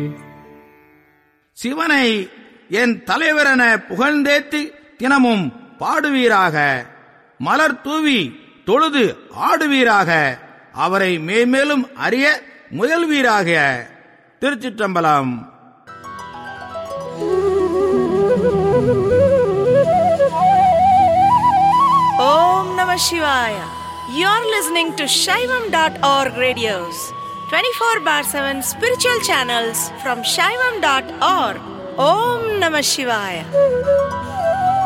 சிவனை என் தலைவரென புகழ்ந்தேத்தி தினமும் பாடுவீராக மலர் தூவி தொழுது ஆடுவீராக அவரை மேன்மேலும் அறிய முயல்வீராக திருச்சிற்றம்பலம் Om Namah Shivaya. You're listening to Shaivam.org radios, 24 bar 7 spiritual channels from Shaivam.org. Om Namah Shivaya.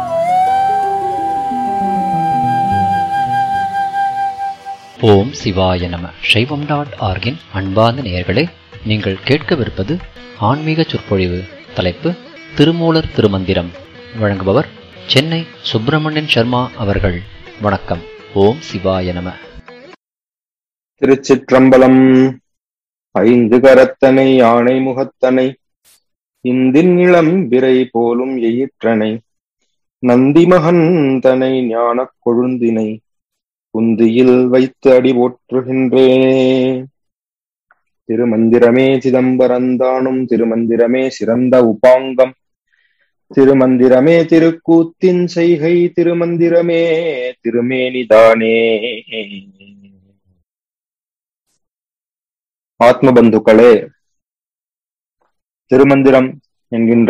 ஓம் சிவாய நம சைவம் டாட் ஆர்கின் அன்பார்ந்த நேயர்களே நீங்கள் கேட்கவிருப்பது ஆன்மீக சொற்பொழிவு தலைப்பு திருமூலர் திருமந்திரம் வழங்குபவர் சென்னை சுப்பிரமணியன் சர்மா அவர்கள் வணக்கம் ஓம் சிவாய நம திருச்சிற்றம்பலம் ஐந்து கரத்தனை யானை முகத்தனை இந்தின் இளம் விரை போலும் எயிற்றனை நந்தி மகந்தனை ஞானக் கொழுந்தினை குந்தியில் வைத்து அடி போற்றுகின்றேன் திருமந்திரமே சிதம்பரந்தானும் திருமந்திரமே சிறந்த உபாங்கம் திருமந்திரமே திருக்கூத்தின் செய்கை திருமந்திரமே திருமேனிதானே ஆத்ம பந்துக்களே திருமந்திரம் என்கின்ற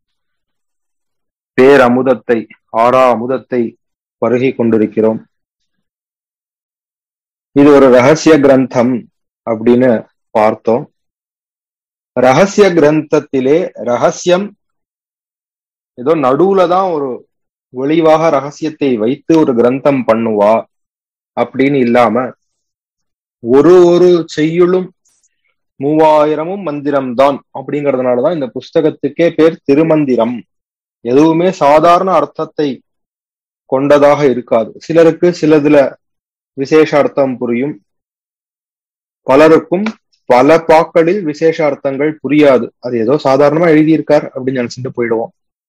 பேரமுதத்தை ஆறா அமுதத்தை பருகி கொண்டிருக்கிறோம் இது ஒரு ரகசிய கிரந்தம் அப்படின்னு பார்த்தோம் ரகசிய கிரந்தத்திலே ரகசியம் ஏதோ நடுவுல தான் ஒரு ஒளிவாக ரகசியத்தை வைத்து ஒரு கிரந்தம் பண்ணுவா அப்படின்னு இல்லாம ஒரு ஒரு செய்யுளும் மூவாயிரமும் மந்திரம் தான் அப்படிங்கறதுனாலதான் இந்த புஸ்தகத்துக்கே பேர் திருமந்திரம் எதுவுமே சாதாரண அர்த்தத்தை கொண்டதாக இருக்காது சிலருக்கு சிலதுல விசேஷ அர்த்தம் புரியும் பலருக்கும் பல பாக்களில் விசேஷ அர்த்தங்கள் புரியாது அது ஏதோ சாதாரணமா எழுதியிருக்கார் அப்படின்னு நினைச்சுட்டு போயிடுவோம்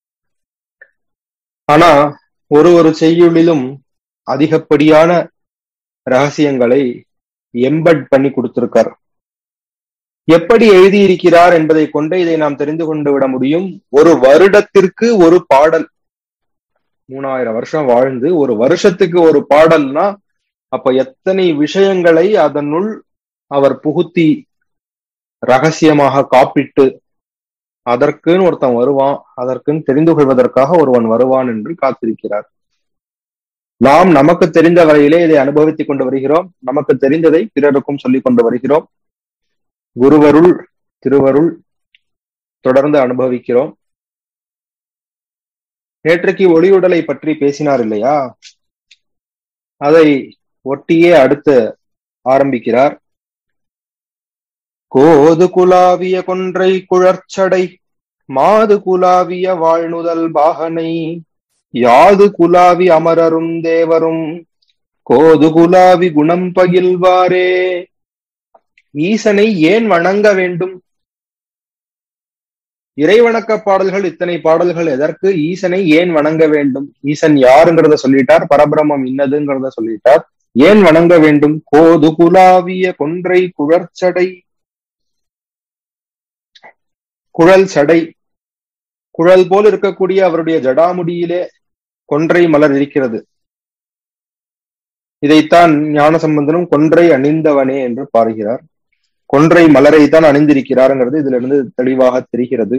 ஆனா ஒரு ஒரு செய்யுளிலும் அதிகப்படியான ரகசியங்களை எம்பட் பண்ணி கொடுத்திருக்கார் எப்படி எழுதியிருக்கிறார் என்பதை கொண்டு இதை நாம் தெரிந்து கொண்டு விட முடியும் ஒரு வருடத்திற்கு ஒரு பாடல் மூணாயிரம் வருஷம் வாழ்ந்து ஒரு வருஷத்துக்கு ஒரு பாடல்னா அப்ப எத்தனை விஷயங்களை அதனுள் அவர் புகுத்தி ரகசியமாக காப்பிட்டு அதற்குன்னு ஒருத்தன் வருவான் அதற்குன்னு தெரிந்து கொள்வதற்காக ஒருவன் வருவான் என்று காத்திருக்கிறார் நாம் நமக்கு தெரிந்த வரையிலே இதை அனுபவித்துக் கொண்டு வருகிறோம் நமக்கு தெரிந்ததை பிறருக்கும் சொல்லிக் கொண்டு வருகிறோம் குருவருள் திருவருள் தொடர்ந்து அனுபவிக்கிறோம் நேற்றைக்கு ஒளியுடலை பற்றி பேசினார் இல்லையா அதை ஒட்டியே அடுத்து ஆரம்பிக்கிறார் கோது குலாவிய கொன்றை குழற்சடை மாது குலாவிய வாழ்நுதல் பாகனை யாது குலாவி அமரரும் தேவரும் கோது குலாவி குணம் பகில்வாரே ஈசனை ஏன் வணங்க வேண்டும் இறைவணக்க பாடல்கள் இத்தனை பாடல்கள் எதற்கு ஈசனை ஏன் வணங்க வேண்டும் ஈசன் யாருங்கிறத சொல்லிட்டார் பரபிரமம் இன்னதுங்கிறத சொல்லிட்டார் ஏன் வணங்க வேண்டும் கோது குலாவிய கொன்றை குழற்சடை குழல் சடை குழல் போல் இருக்கக்கூடிய அவருடைய ஜடாமுடியிலே கொன்றை மலர் இருக்கிறது இதைத்தான் ஞான சம்பந்தனும் கொன்றை அணிந்தவனே என்று பாருகிறார் கொன்றை மலரை தான் அணிந்திருக்கிறாருங்கிறது இதுல இருந்து தெளிவாக தெரிகிறது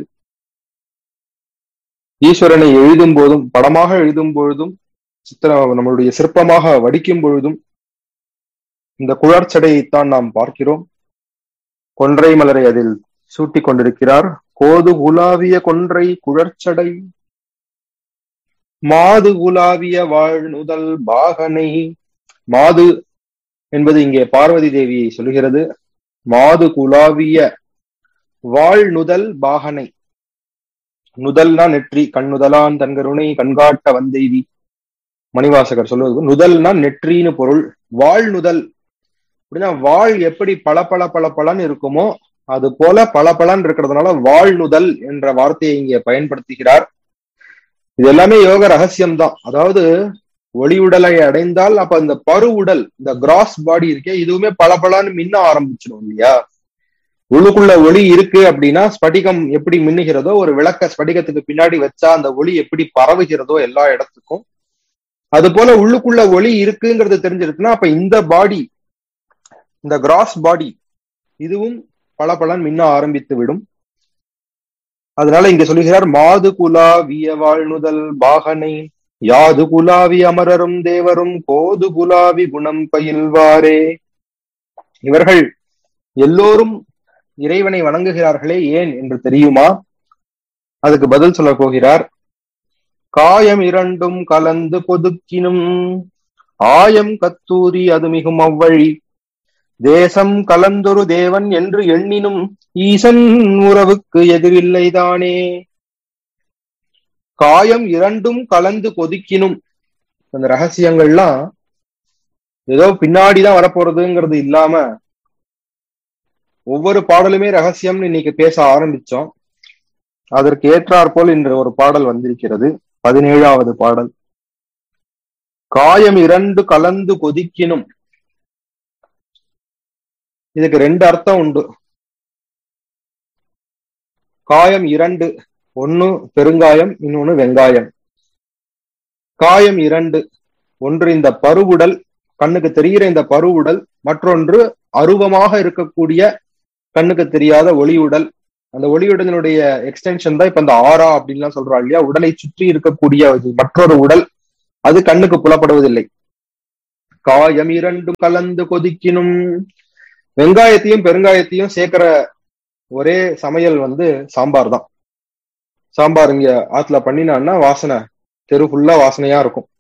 ஈஸ்வரனை எழுதும் போதும் படமாக எழுதும் பொழுதும் சித்திர நம்மளுடைய சிற்பமாக வடிக்கும் பொழுதும் இந்த குழற்சடையைத்தான் நாம் பார்க்கிறோம் கொன்றை மலரை அதில் சூட்டிக் கொண்டிருக்கிறார் கோது குலாவிய கொன்றை குழற்சடை மாது குலாவிய வாழ்நுதல் பாகனை மாது என்பது இங்கே பார்வதி தேவியை சொல்கிறது மாது குலாவிய வாழ்நுதல் பாகனை நுதல்னா நெற்றி கண்ணுதலான் தன்கருணை கண்காட்ட வந்தெய்தி மணிவாசகர் சொல்வது நுதல்னா நெற்றின்னு பொருள் வாழ்நுதல் அப்படின்னா வாழ் எப்படி பல பல பல பலன் இருக்குமோ அது போல பல பலன் இருக்கிறதுனால வாழ்நுதல் என்ற வார்த்தையை இங்கே பயன்படுத்துகிறார் இது எல்லாமே யோக ரகசியம்தான் அதாவது ஒளி உடலை அடைந்தால் அப்ப இந்த பரு உடல் இந்த கிராஸ் பாடி இருக்கே இதுவுமே பல பலன்னு மின்ன ஆரம்பிச்சிடும் இல்லையா உள்ளுக்குள்ள ஒளி இருக்கு அப்படின்னா ஸ்படிகம் எப்படி மின்னுகிறதோ ஒரு விளக்க ஸ்படிகத்துக்கு பின்னாடி வச்சா அந்த ஒளி எப்படி பரவுகிறதோ எல்லா இடத்துக்கும் அது போல உள்ளுக்குள்ள ஒளி இருக்குங்கிறது தெரிஞ்சிருக்குன்னா அப்ப இந்த பாடி இந்த கிராஸ் பாடி இதுவும் பல பலன் மின்ன ஆரம்பித்து விடும் அதனால இங்க சொல்லுகிறார் மாது குலா விய வாழ்நுதல் பாகனை யாது குலாவி அமரரும் தேவரும் கோது குலாவி குணம் பயில்வாரே இவர்கள் எல்லோரும் இறைவனை வணங்குகிறார்களே ஏன் என்று தெரியுமா அதுக்கு பதில் சொல்ல போகிறார் காயம் இரண்டும் கலந்து பொதுக்கினும் ஆயம் கத்தூரி அது மிகும் அவ்வழி தேசம் கலந்தொரு தேவன் என்று எண்ணினும் ஈசன் உறவுக்கு எதிரில்லைதானே காயம் இரண்டும் கலந்து கொதிக்கினும் அந்த ரகசியங்கள்லாம் ஏதோ பின்னாடிதான் வரப்போறதுங்கிறது இல்லாம ஒவ்வொரு பாடலுமே ரகசியம்னு இன்னைக்கு பேச ஆரம்பிச்சோம் அதற்கு ஏற்றாற்போல் இன்று ஒரு பாடல் வந்திருக்கிறது பதினேழாவது பாடல் காயம் இரண்டு கலந்து கொதிக்கினும் இதுக்கு ரெண்டு அர்த்தம் உண்டு காயம் இரண்டு ஒன்னு பெருங்காயம் இன்னொன்னு வெங்காயம் காயம் இரண்டு ஒன்று இந்த பருவுடல் கண்ணுக்கு தெரிகிற இந்த பருவுடல் மற்றொன்று அருவமாக இருக்கக்கூடிய கண்ணுக்கு தெரியாத ஒளியுடல் அந்த ஒளியுடலினுடைய எக்ஸ்டென்ஷன் தான் இப்ப இந்த ஆரா அப்படின்லாம் சொல்றா இல்லையா உடலை சுற்றி இருக்கக்கூடிய மற்றொரு உடல் அது கண்ணுக்கு புலப்படுவதில்லை காயம் இரண்டும் கலந்து கொதிக்கினும் வெங்காயத்தையும் பெருங்காயத்தையும் சேர்க்கிற ஒரே சமையல் வந்து சாம்பார் தான் சாம்பார் இங்க ஆத்துல பண்ணினான்னா வாசனை தெரு ஃபுல்லா வாசனையா இருக்கும்